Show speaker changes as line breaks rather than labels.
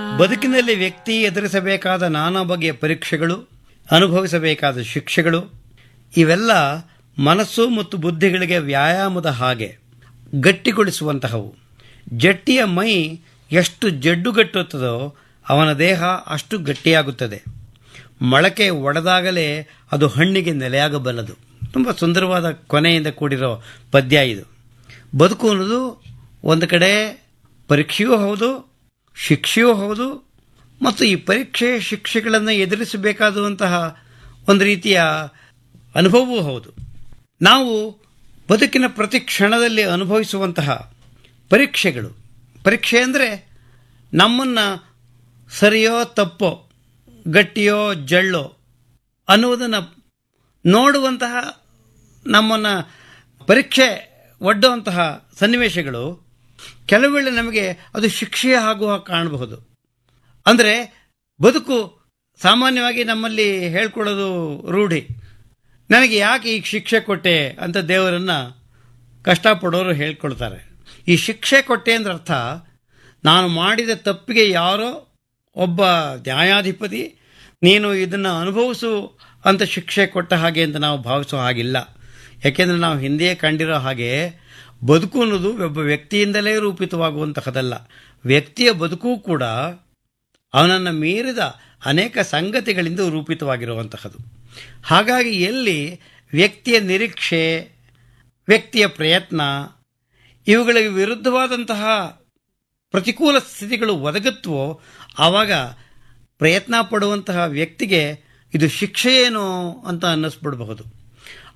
ಬದುಕಿನಲ್ಲಿ ವ್ಯಕ್ತಿ ಎದುರಿಸಬೇಕಾದ ನಾನಾ ಬಗೆಯ ಪರೀಕ್ಷೆಗಳು ಅನುಭವಿಸಬೇಕಾದ ಶಿಕ್ಷೆಗಳು ಇವೆಲ್ಲ ಮನಸ್ಸು ಮತ್ತು ಬುದ್ಧಿಗಳಿಗೆ ವ್ಯಾಯಾಮದ ಹಾಗೆ ಗಟ್ಟಿಗೊಳಿಸುವಂತಹವು ಜಟ್ಟಿಯ ಮೈ ಎಷ್ಟು ಜಡ್ಡುಗಟ್ಟುತ್ತದೋ ಅವನ ದೇಹ ಅಷ್ಟು ಗಟ್ಟಿಯಾಗುತ್ತದೆ ಮೊಳಕೆ ಒಡೆದಾಗಲೇ ಅದು ಹಣ್ಣಿಗೆ ನೆಲೆಯಾಗಬಲ್ಲದು ತುಂಬ ಸುಂದರವಾದ ಕೊನೆಯಿಂದ ಕೂಡಿರೋ ಪದ್ಯ ಇದು ಬದುಕು ಅನ್ನೋದು ಒಂದು ಕಡೆ ಪರೀಕ್ಷೆಯೂ ಹೌದು ಶಿಕ್ಷೆಯೂ ಹೌದು ಮತ್ತು ಈ ಪರೀಕ್ಷೆ ಶಿಕ್ಷೆಗಳನ್ನು ಎದುರಿಸಬೇಕಾದಂತಹ ಒಂದು ರೀತಿಯ ಅನುಭವವೂ ಹೌದು ನಾವು ಬದುಕಿನ ಪ್ರತಿ ಕ್ಷಣದಲ್ಲಿ ಅನುಭವಿಸುವಂತಹ ಪರೀಕ್ಷೆಗಳು ಪರೀಕ್ಷೆ ಅಂದರೆ ನಮ್ಮನ್ನು ಸರಿಯೋ ತಪ್ಪೋ ಗಟ್ಟಿಯೋ ಜಳ್ಳೋ ಅನ್ನುವುದನ್ನು ನೋಡುವಂತಹ ನಮ್ಮನ್ನು ಪರೀಕ್ಷೆ ಒಡ್ಡುವಂತಹ ಸನ್ನಿವೇಶಗಳು ಕೆಲವೇಳೆ ನಮಗೆ ಅದು ಶಿಕ್ಷೆ ಆಗುವ ಕಾಣಬಹುದು ಅಂದರೆ ಬದುಕು ಸಾಮಾನ್ಯವಾಗಿ ನಮ್ಮಲ್ಲಿ ಹೇಳ್ಕೊಳ್ಳೋದು ರೂಢಿ ನನಗೆ ಯಾಕೆ ಈ ಶಿಕ್ಷೆ ಕೊಟ್ಟೆ ಅಂತ ದೇವರನ್ನು ಕಷ್ಟಪಡೋರು ಹೇಳ್ಕೊಳ್ತಾರೆ ಈ ಶಿಕ್ಷೆ ಕೊಟ್ಟೆ ಅಂದ್ರೆ ಅರ್ಥ ನಾನು ಮಾಡಿದ ತಪ್ಪಿಗೆ ಯಾರೋ ಒಬ್ಬ ನ್ಯಾಯಾಧಿಪತಿ ನೀನು ಇದನ್ನು ಅನುಭವಿಸು ಅಂತ ಶಿಕ್ಷೆ ಕೊಟ್ಟ ಹಾಗೆ ಅಂತ ನಾವು ಭಾವಿಸೋ ಹಾಗಿಲ್ಲ ಯಾಕೆಂದರೆ ನಾವು ಹಿಂದೆಯೇ ಕಂಡಿರೋ ಹಾಗೆ ಬದುಕು ಅನ್ನೋದು ಒಬ್ಬ ವ್ಯಕ್ತಿಯಿಂದಲೇ ರೂಪಿತವಾಗುವಂತಹದಲ್ಲ ವ್ಯಕ್ತಿಯ ಬದುಕು ಕೂಡ ಅವನನ್ನು ಮೀರಿದ ಅನೇಕ ಸಂಗತಿಗಳಿಂದ ರೂಪಿತವಾಗಿರುವಂತಹದ್ದು ಹಾಗಾಗಿ ಎಲ್ಲಿ ವ್ಯಕ್ತಿಯ ನಿರೀಕ್ಷೆ ವ್ಯಕ್ತಿಯ ಪ್ರಯತ್ನ ಇವುಗಳಿಗೆ ವಿರುದ್ಧವಾದಂತಹ ಪ್ರತಿಕೂಲ ಸ್ಥಿತಿಗಳು ಒದಗುತ್ತವೋ ಆವಾಗ ಪ್ರಯತ್ನ ಪಡುವಂತಹ ವ್ಯಕ್ತಿಗೆ ಇದು ಶಿಕ್ಷೆ ಏನು ಅಂತ ಅನ್ನಿಸ್ಬಿಡಬಹುದು